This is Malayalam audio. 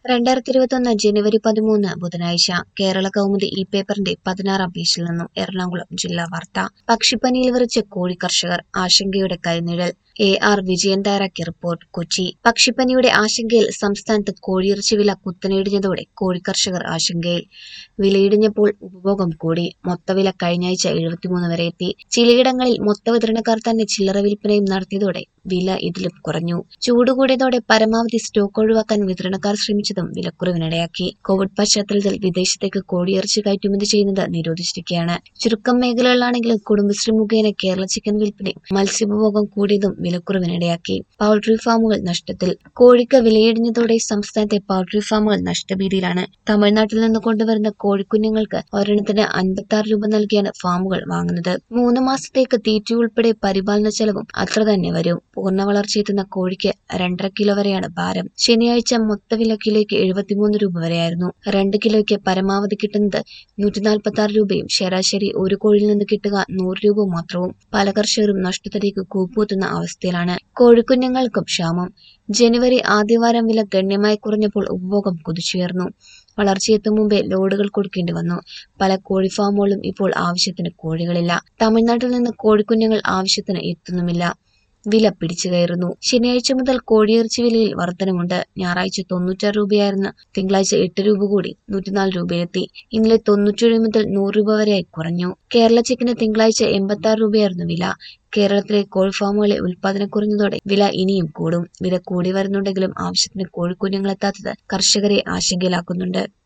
രണ്ടായിരത്തി ഇരുപത്തൊന്ന് ജനുവരി പതിമൂന്ന് ബുധനാഴ്ച കേരള കൗമുദി ഈ പേപ്പറിന്റെ പതിനാറാം പേജിൽ നിന്നും എറണാകുളം ജില്ലാ വാർത്ത പക്ഷിപ്പനിയിൽ വിറച്ച കോഴി കർഷകർ ആശങ്കയുടെ കൈനിഴൽ എ ആർ വിജയൻ തയ്യാറാക്കിയ റിപ്പോർട്ട് കൊച്ചി പക്ഷിപ്പനിയുടെ ആശങ്കയിൽ സംസ്ഥാനത്ത് കോഴിയിറച്ചി വില കുത്തനെയിടിഞ്ഞതോടെ കോഴി കർഷകർ ആശങ്കയിൽ വിലയിടിഞ്ഞപ്പോൾ ഉപഭോഗം കൂടി മൊത്തവില കഴിഞ്ഞയാഴ്ച എഴുപത്തിമൂന്ന് വരെ എത്തി ചിലയിടങ്ങളിൽ മൊത്ത വിതരണക്കാർ തന്നെ ചില്ലറ വിൽപ്പനയും നടത്തിയതോടെ വില ഇതിലും കുറഞ്ഞു ചൂട് കൂടിയതോടെ പരമാവധി സ്റ്റോക്ക് ഒഴിവാക്കാൻ വിതരണക്കാർ ശ്രമിച്ചതും വിലക്കുറവിനിടയാക്കി കോവിഡ് പശ്ചാത്തലത്തിൽ വിദേശത്തേക്ക് കോഴിയിറച്ചി കയറ്റുമതി ചെയ്യുന്നത് നിരോധിച്ചിരിക്കുകയാണ് ചുരുക്കം മേഖലകളിലാണെങ്കിലും കുടുംബശ്രീ മുഖേന കേരള ചിക്കൻ വിൽപ്പനയും മത്സ്യോപഭോഗം കൂടിയതും വിലക്കുറവിനിടയാക്കി പൗൾട്രി ഫാമുകൾ നഷ്ടത്തിൽ കോഴിക്ക് വിലയിടിഞ്ഞതോടെ സംസ്ഥാനത്തെ പൗൾട്രി ഫാമുകൾ നഷ്ടഭീതിയിലാണ് തമിഴ്നാട്ടിൽ നിന്ന് കൊണ്ടുവരുന്ന കോഴിക്കുഞ്ഞുങ്ങൾക്ക് ഒരെണ്ണത്തിന് അൻപത്തി ആറ് രൂപ നൽകിയാണ് ഫാമുകൾ വാങ്ങുന്നത് മൂന്ന് മാസത്തേക്ക് തീറ്റ ഉൾപ്പെടെ പരിപാലന ചെലവും അത്ര തന്നെ വരും പൂർണ്ണ വളർച്ചയെത്തുന്ന കോഴിക്ക് രണ്ടര കിലോ വരെയാണ് ഭാരം ശനിയാഴ്ച മൊത്തവില കിലോയ്ക്ക് എഴുപത്തിമൂന്ന് രൂപ വരെയായിരുന്നു രണ്ട് കിലോയ്ക്ക് പരമാവധി കിട്ടുന്നത് നൂറ്റി നാൽപ്പത്തി ആറ് രൂപയും ശരാശരി ഒരു കോഴിയിൽ നിന്ന് കിട്ടുക നൂറ് രൂപ മാത്രവും പല കർഷകരും നഷ്ടത്തിലേക്ക് കൂപ്പുകുത്തുന്ന അവസ്ഥയിലാണ് കോഴിക്കുഞ്ഞുങ്ങൾക്കും ക്ഷാമം ജനുവരി ആദ്യവാരം വില ഗണ്യമായി കുറഞ്ഞപ്പോൾ ഉപഭോഗം കുതിച്ചുയർന്നു വളർച്ചയെത്തും മുമ്പേ ലോഡുകൾ കൊടുക്കേണ്ടി വന്നു പല കോഴി ഫാമുകളും ഇപ്പോൾ ആവശ്യത്തിന് കോഴികളില്ല തമിഴ്നാട്ടിൽ നിന്ന് കോഴിക്കുഞ്ഞുങ്ങൾ ആവശ്യത്തിന് എത്തുന്നുമില്ല വില പിടിച്ചു കയറുന്നു ശനിയാഴ്ച മുതൽ കോഴിയിറച്ചി വിലയിൽ വർധനമുണ്ട് ഞായറാഴ്ച തൊണ്ണൂറ്റാറ് രൂപയായിരുന്ന തിങ്കളാഴ്ച എട്ട് രൂപ കൂടി നൂറ്റിനാല് രൂപയിലെത്തി ഇന്നലെ തൊണ്ണൂറ്റേഴ് മുതൽ നൂറ് രൂപ വരെയായി കുറഞ്ഞു കേരള ചിക്കന് തിങ്കളാഴ്ച എൺപത്തി ആറ് രൂപയായിരുന്നു വില കേരളത്തിലെ കോഴി ഫാമുകളെ ഉൽപാദനം കുറഞ്ഞതോടെ വില ഇനിയും കൂടും വില കൂടി വരുന്നുണ്ടെങ്കിലും ആവശ്യത്തിന് കോഴിക്കുഞ്ഞുങ്ങൾ എത്താത്തത് കർഷകരെ ആശങ്കയിലാക്കുന്നുണ്ട്